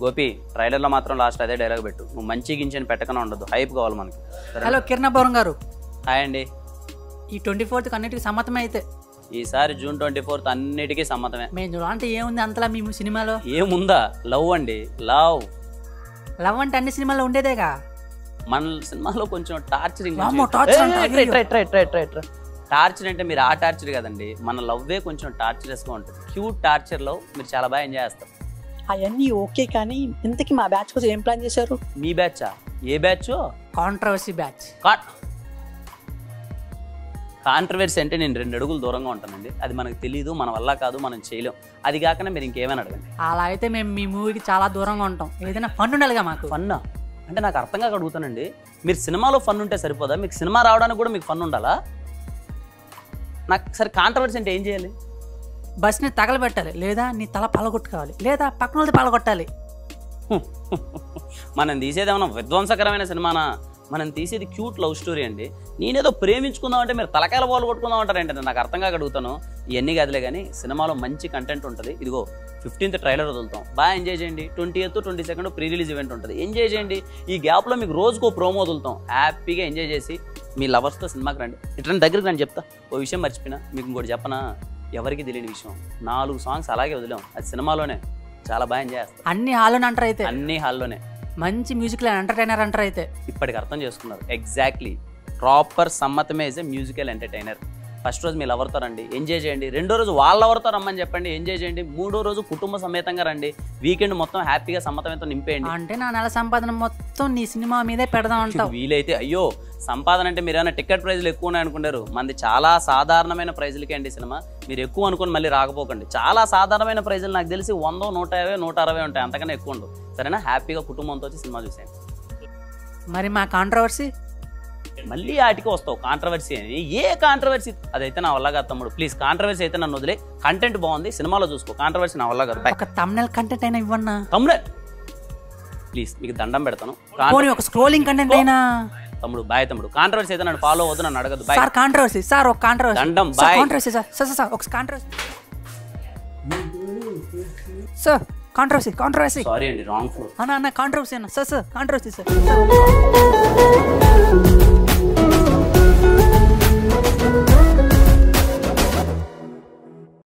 గోపి ట్రైలర్లో మాత్రం లాస్ట్ అదే డైలాగ్ పెట్టు నువ్వు మంచి గింజని పెట్టకనే ఉండదు హైప్ కావాలి మనకి సరే హలో కిరణాపురం గారు హాయ్ అండి ఈ ట్వంటీ ఫోర్త్ అన్నిటికీ సమ్మతమే అయితే ఈసారి జూన్ ట్వంటీ ఫోర్త్ అన్నిటికీ సమ్మతమే మేము చూడాలంటే ఏముంది అంతలా మీ సినిమాలో ఏముందా లవ్ అండి లవ్ లవ్ అంటే అన్ని సినిమాల్లో ఉండేదేగా మన సినిమాలో కొంచెం టార్చరింగ్ వామ్మో, torture అంట, అయ్యయ్యో. టార్చర్ అంటే మీరు ఆ టార్చర్ కదండి మన లవ్వే కొంచెం టార్చరస్ గా ఉంటుంది క్యూట్ టార్చర్ లో మీరు చాలా బాగా ఎంజాయ్ చేస్తారు అవన్నీ ఓకే కానీ ఇంతకీ మా బ్యాచ్ కోసం ఏం ప్లాన్ చేశారు మీ బ్యాచా ఏ బ్యాచ్ కాంట్రవర్సీ బ్యాచ్ కాంట్రవర్సీ అంటే నేను రెండు అడుగులు దూరంగా ఉంటానండి అది మనకు తెలియదు మన వల్ల కాదు మనం చేయలేం అది కాకుండా మీరు ఇంకేమైనా అడగండి అలా అయితే మేము మీ మూవీకి చాలా దూరంగా ఉంటాం ఏదైనా ఫన్ ఉండాలిగా మాకు ఫన్నా అంటే నాకు అర్థం కాక అడుగుతానండి మీరు సినిమాలో ఫన్ ఉంటే సరిపోదా మీకు సినిమా రావడానికి కూడా మీకు ఫన్ ఉండాలా నాకు సరే కాంట్రవర్సీ అంటే ఏం చేయాలి బస్ని తగలబెట్టాలి లేదా నీ తల పలగొట్టుకోవాలి లేదా పక్కన వాళ్ళది పలగొట్టాలి మనం తీసేది ఏమన్నా విధ్వంసకరమైన సినిమానా మనం తీసేది క్యూట్ లవ్ స్టోరీ అండి నేనేదో ప్రేమించుకుందాం అంటే మీరు తలకాయల బాల్ కొట్టుకుందాం అంటారేంటి నాకు అర్థం కాక అడుగుతాను ఇవన్నీ కదలే కానీ సినిమాలో మంచి కంటెంట్ ఉంటుంది ఇదిగో ఫిఫ్టీన్త్ ట్రైలర్ వదులుతాం బాగా ఎంజాయ్ చేయండి twenty eighth twenty second pre release event ఉంటుంది ఎంజాయ్ చేయండి ఈ గ్యాప్లో మీకు రోజుకో ప్రోమో వదులుతాం హ్యాపీగా ఎంజాయ్ చేసి మీ లవర్స్తో సినిమాకి రండి ఇట్లా దగ్గరికి రండి చెప్తా ఓ విషయం మర్చిపోయినా మీకు ఇంకోటి చెప్పనా ఎవరికి తెలియని విషయం నాలుగు సాంగ్స్ అలాగే వదిలాం అది సినిమాలోనే చాలా బాగా ఎంజాయ్ చేస్తాం అన్ని హాల్లోనే అంటారు అయితే అన్ని హాల్లోనే మంచి మ్యూజిక్ ఎంటర్టైనర్ అంటారు అయితే ఇప్పటికి అర్థం చేసుకున్నారు ఎగ్జాక్ట్లీ ప్రాపర్ సమ్మతమే is a musical entertainer first రోజు మీరు ఎవరితో రండి ఎంజాయ్ చేయండి రెండో రోజు వాళ్ళ ఎవరితో రమ్మని చెప్పండి ఎంజాయ్ చేయండి మూడో రోజు కుటుంబ సమేతంగా రండి వీకెండ్ మొత్తం హ్యాపీగా సమ్మతమేతో నింపేయండి అంటే నా నెల సంపాదన మొత్తం నీ సినిమా మీదే పెడదాం అంటావు వీలైతే అయ్యో సంపాదన అంటే మీరు ఏమైనా టికెట్ ప్రైజ్లు ఎక్కువ ఉన్నాయి అనుకుంటారు మంది చాలా సాధారణమైన ప్రైజులకే అండి సినిమా మీరు ఎక్కువ అనుకుని మళ్ళీ రాకపోకండి చాలా సాధారణమైన ప్రైజులు నాకు తెలిసి వందో నూట యాభై నూట అరవై ఉంటాయి అంతకన్నా ఎక్కువ ఉండవు సరేనా హ్యాపీగా కుటుంబంతో వచ్చి సినిమా చూసేయండి మరి మా కాంట్రవర్సీ మళ్ళీ ఆటికి వస్తావు కాంట్రవర్సీ అని ఏ కాంట్రవర్సీ అదైతే నా వల్ల కాదు తమ్ముడు ప్లీజ్ కాంట్రవర్సీ అయితే నన్ను వదిలే కంటెంట్ బాగుంది సినిమాలో చూసుకో కాంట్రవర్సీ నా వల్ల కాదు బాయ్ ఒక తమ్నెల్ కంటెంట్ అయినా ఇవ్వన్నా తమ్ముడే ప్లీజ్ మీకు దండం పెడతాను కాంట్ర- పోనీ ఒక స్క్రోలింగ్ కంటెంట్ అయినా తమ్ముడు బాయ్ తమ్ముడు కాంట్రవర్సీ అయితే నన్ను ఫాలో అవ్వద్దు నన్ను అడగదు బాయ్ సార్ కాంట్రవర్సీ సార్ ఒక కాంట్రవర్సీ దండం, sir bye. Controversy sir sir sir, sir ఒక controversy sir controversy controversy sorry అండి రాంగ్ ఫ్లోర్ అన్న అన్న కాంట్రవర్సీ అన్న సార్ సార్ కాంట్రవర్సీ సార్